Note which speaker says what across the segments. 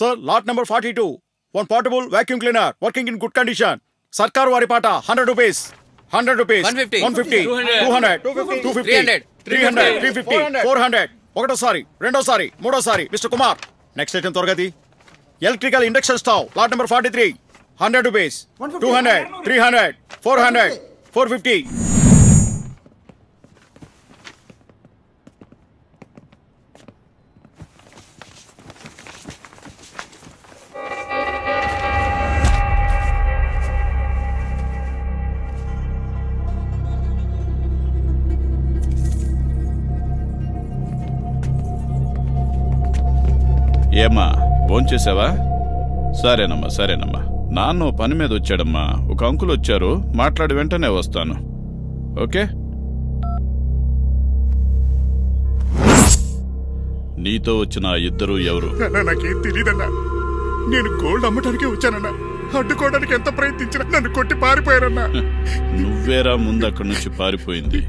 Speaker 1: Sir lot number forty two one portable vacuum cleaner working in good condition సర్కార్ వారి పాట hundred rupees hundred rupees
Speaker 2: 150,
Speaker 1: one fifty
Speaker 2: 200,
Speaker 1: two hundred two fifty
Speaker 2: 300,
Speaker 1: three hundred three fifty four hundred ఒకటోసారి రెండోసారి మూడోసారి mister Kumar next item త్వరగతి electrical induction stove lot number forty three hundred rupees two hundred three hundred four hundred four fifty
Speaker 3: ఏమ్మా భోంచేసావా సరేనమ్మా సరేనమ్మా నాన్న ఓ పని మీద వచ్చాడమ్మా ఒక అంకుల్ వచ్చారు మాట్లాడి వెంటనే వస్తాను ఓకే నీతో వచ్చిన ఆ ఇద్దరు ఎవరు
Speaker 4: అన్నా నాకేం తెలియదన్నా నేను గోల్డ్ అమ్మటానికే వచ్చానన్నా అడ్డుకోవడానికి ఎంత ప్రయత్నించినా నన్ను కొట్టి పారిపోయారన్నా
Speaker 3: నువ్వేరా ముందు అక్కడి నుంచి పారిపోయింది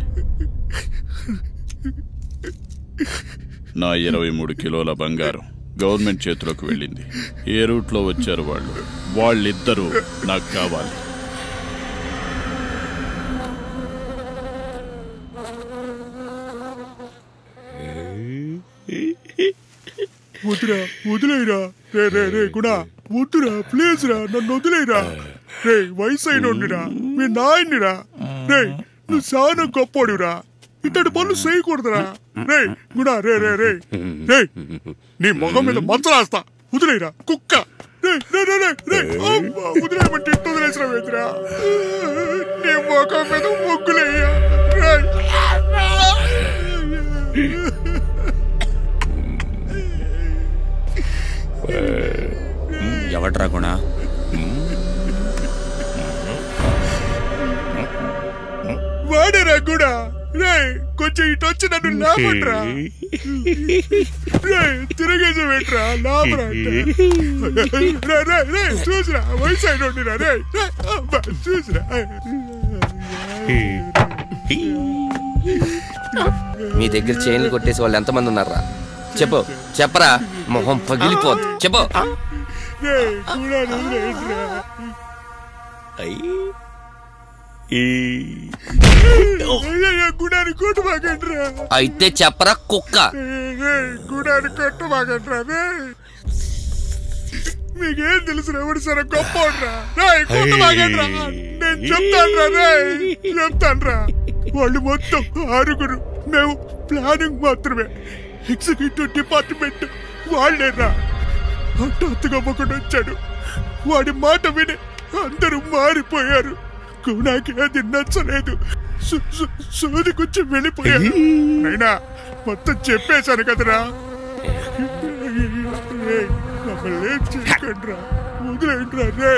Speaker 3: నా ఇరవై మూడు కిలోల బంగారం గవర్నమెంట్ చేతిలోకి వెళ్ళింది ఏ రూట్లో వచ్చారు వాళ్ళు వాళ్ళిద్దరూ నాకు కావాలి
Speaker 4: వద్దురా వదిలేయరా రే రే రే గుడా వద్దురా ప్లీజ్ రా నన్ను వదిలేయరా రే వయసు అయినోడిరా మీ నాయన్నిరా రే నువ్వు చాలా గొప్పోడిరా ఇతడి పనులు చేయకూడదురా రే గుడా రే రే రే రే నీ మొహం మీద మంచరాస్తా వదిలేయరా కుక్క రే రే రే రే రే అమ్మా, వదిలేయమంటే ఇంత వదిలేసిన వేదిరా నీ మొఖం మీద ముగ్గులేయ్యా రే
Speaker 2: ఎవట్రా గుణ
Speaker 4: వాడరా కూడా రే కొంచెం ఇటు వచ్చి నన్ను లాపట్రా రే తిరగేసి పెట్టరా లాపరా అంటే. రే రే రే చూసిరా వయసు అయినోడిరా రే రే, అబ్బా, చూసిరా
Speaker 2: మీ దగ్గర చైన్లు కొట్టేసి వాళ్ళు ఎంతమంది ఉన్నారా చెప్పు చెప్పరా మొహం పగిలిపోద్ది చెప్పు
Speaker 4: రే కూడా వదిలేయండిరా. అయ్యయ్యో, గుడాని కొట్టుమాకండిరా
Speaker 2: అయితే చెప్పరా కుక్క
Speaker 4: రే గుడాని కొట్టుమాకండిరా రే మీకేం తెలుసు ఎవడు సరే గొప్పరా రే కొట్టుమాకండిరా నేను చెప్తానురా రే చెప్తానురా వాళ్ళు మొత్తం ఆరుగురు మేము ప్లానింగ్ మాత్రమే ఎగ్జిక్యూటివ్ డిపార్ట్మెంట్ వాళ్ళేరా హఠాత్తుగా ఒకడు వచ్చాడు వాడి మాట విని అందరూ మారిపోయారు గుణాకి అది నచ్చలేదు సు- సు- సోదికొచ్చి వెళ్ళిపోయాడు అయినా మొత్తం చెప్పేశాను కదరా రేయ్, మమ్మల్ని ఏం చేయకండిరా వదిలేయండిరా రే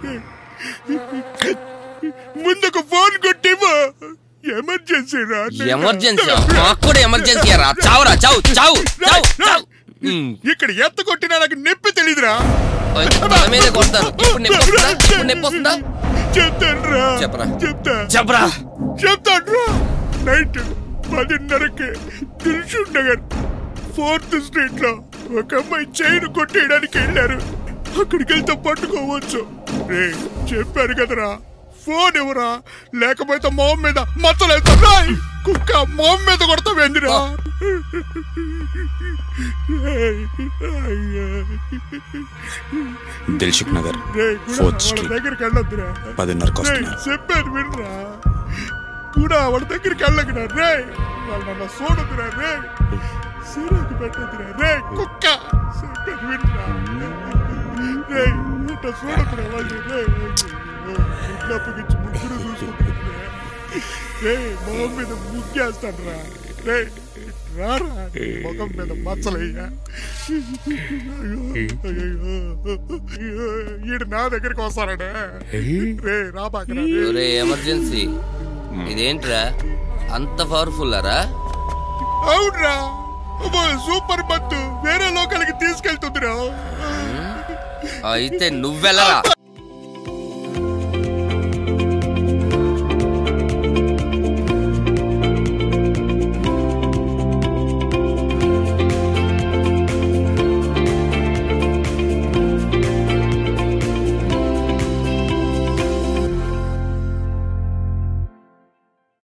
Speaker 4: ముందుకు ఫోన్ కొట్టివా ఎమర్జెన్సీ రా
Speaker 2: ఎమర్జెన్సీ మాకు కూడా ఎమర్జెన్సీ రా చావురా చావు చావు చావు చావు ఉమ్,
Speaker 4: ఇక్కడ ఎత్త కొట్టినా నాకు నొప్పి తెలీదురా
Speaker 2: ఓయ్, తల మీదే కొడతాను ఇప్పుడు నొప్పి వస్తుందా ఇప్పుడు నొప్పి వస్తుందా
Speaker 4: చెప్తానురా
Speaker 2: చెప్పరా.
Speaker 4: చెప్తా
Speaker 2: చెప్పరా
Speaker 4: చెప్తాను నైట్ పదిన్నరకి దిల్షుక్ నగర్ ఫోర్త్ స్ట్రీట్ లో ఒక అమ్మాయి చైన్ కొట్టేయడానికి వెళ్ళారు అక్కడికి వెళ్తే పట్టుకోవచ్చు రే చెప్పారు కదరా ఫోన్ ఎవరా లేకపోతే మొహం మీద మచ్చలేదు రాయ్ కుక్క మొహం మీద కొడతావేందిరా రేయ్, అయ్యా.
Speaker 5: దిల్షుక్ నగర్
Speaker 4: రేయ్, కూడా
Speaker 5: ఫోర్త్
Speaker 4: వాళ్ళ
Speaker 5: స్ట్రీట్
Speaker 4: దగ్గరికి వెళ్ళొద్దురా
Speaker 5: పదిన్నరకు
Speaker 4: రేయ్,
Speaker 5: వస్తున్నారు
Speaker 4: చెప్పాను వినరా కూడా వాళ్ళ దగ్గరికి వెళ్ళకురా రే వాళ్ళు నన్ను చూడదురా రే సిరాకు పెట్టదురా రే కుక్క చెప్పాను వినరా రే ఇట్లా చూడదురా వాళ్ళు రే ఇంట్లో అప్పగించి ముగ్గురు చూసుకుంటున్నా రే మొహం మీద ముగ్గేస్తాను రా రే రారా నీ ముఖం మీద మచ్చలయ్యా ఈడు నా దగ్గరికి వస్తారనే రే రాబాకరా రే
Speaker 2: ఒరే ఎమర్జెన్సీ ఇదేంట్రా అంత పవర్ఫుల్ రా
Speaker 4: అవునరా అబ్బో, సూపర్ బత్తు వేరే లోకల్కి తీసుకెళ్తుందిరా
Speaker 2: అయితే నువ్వెళ్ళరా